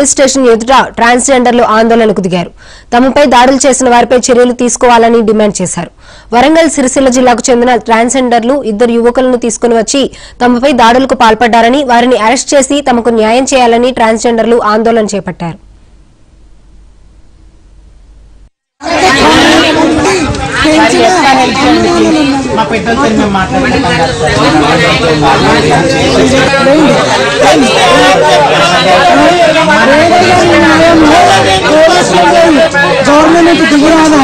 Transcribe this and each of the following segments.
police station ఎదుట ట్రాన్స్జెండర్లు ఆందోళనకు దిగారు తమపై దాడులు చేసిన వారిపై చర్యలు తీసుకోవాలని డిమాండ్ చేశారు వరంగల్ సిరిసిల్ల జిల్లాకు చెందిన ట్రాన్స్జెండర్లు ఇద్దరు యువకులను తీసుకుని వచ్చి తమపై దాడులకు పాల్పడ్డారని వారిని అరెస్ట్ చేసి తమకు న్యాయం చేయాలని ట్రాన్స్జెండర్లు ఆందోళన చేపట్టారు మా పెద్దలతో మేము మాట్లాడుకుంటాం గవర్నమెంట్ దిగురాదా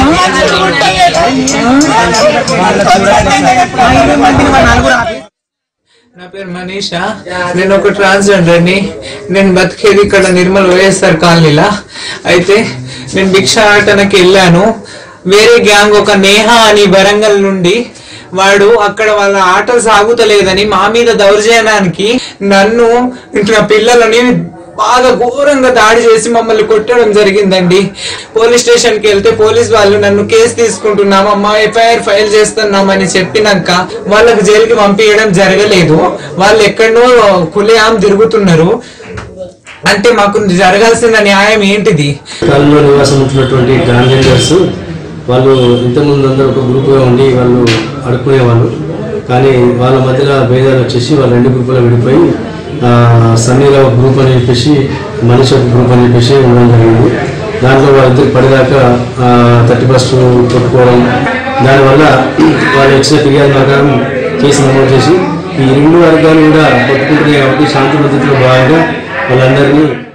నా పేరు మనీషా నేను ఒక ట్రాన్స్జెండర్ని నేను బతికేది ఇక్కడ నిర్మల్ వైఎస్ఆర్ కాలనీలా అయితే నేను భిక్షాటనకి వెళ్ళాను వేరే గ్యాంగ్ ఒక నేహ అని వరంగల్ నుండి వాడు అక్కడ వాళ్ళ ఆట సాగుతలేదని మా మీద దౌర్జన్యానికి నన్ను నా పిల్లలని బాగా ఘోరంగా దాడి చేసి మమ్మల్ని కొట్టడం జరిగిందండి పోలీస్ స్టేషన్ కి వెళ్తే పోలీస్ వాళ్ళు నన్ను కేసు తీసుకుంటున్నామమ్మా ఎఫ్ఐఆర్ ఫైల్ చేస్తున్నామని చెప్పినాక వాళ్ళకి జైలుకి పంపించడం జరగలేదు వాళ్ళు ఎక్కడనో కులేఆం తిరుగుతున్నారు అంటే మాకు జరగాల్సిన న్యాయం ఏంటిది కాలంలో నివాసం ఉంటున్నటువంటి ట్రాన్స్జెండర్స్ వాళ్ళు ఇంతకుముందు అందరూ ఒక గ్రూప్గా ఉండి వాళ్ళు అడుక్కునేవాళ్ళు కానీ వాళ్ళ మధ్యలో భేదాలు వచ్చేసి వాళ్ళు రెండు గ్రూపులు విడిపోయి ఆ, సమీర ఒక గ్రూప్ అని చెప్పేసి మనిషి ఒక గ్రూప్ అని చెప్పేసి ఉండడం జరిగింది దాంట్లో వాళ్ళిద్దరు పడేదాకా థర్టీ ఫస్ట్ కొట్టుకోవడం దానివల్ల వాళ్ళు ఇచ్చిన ఫిర్యాదు ప్రకారం కేసు నమోదు చేసి ఈ రెండు వర్గాలు కూడా కొట్టుకుంటున్నాయి కాబట్టి శాంతి పద్ధతిలో భాగంగా వాళ్ళందరినీ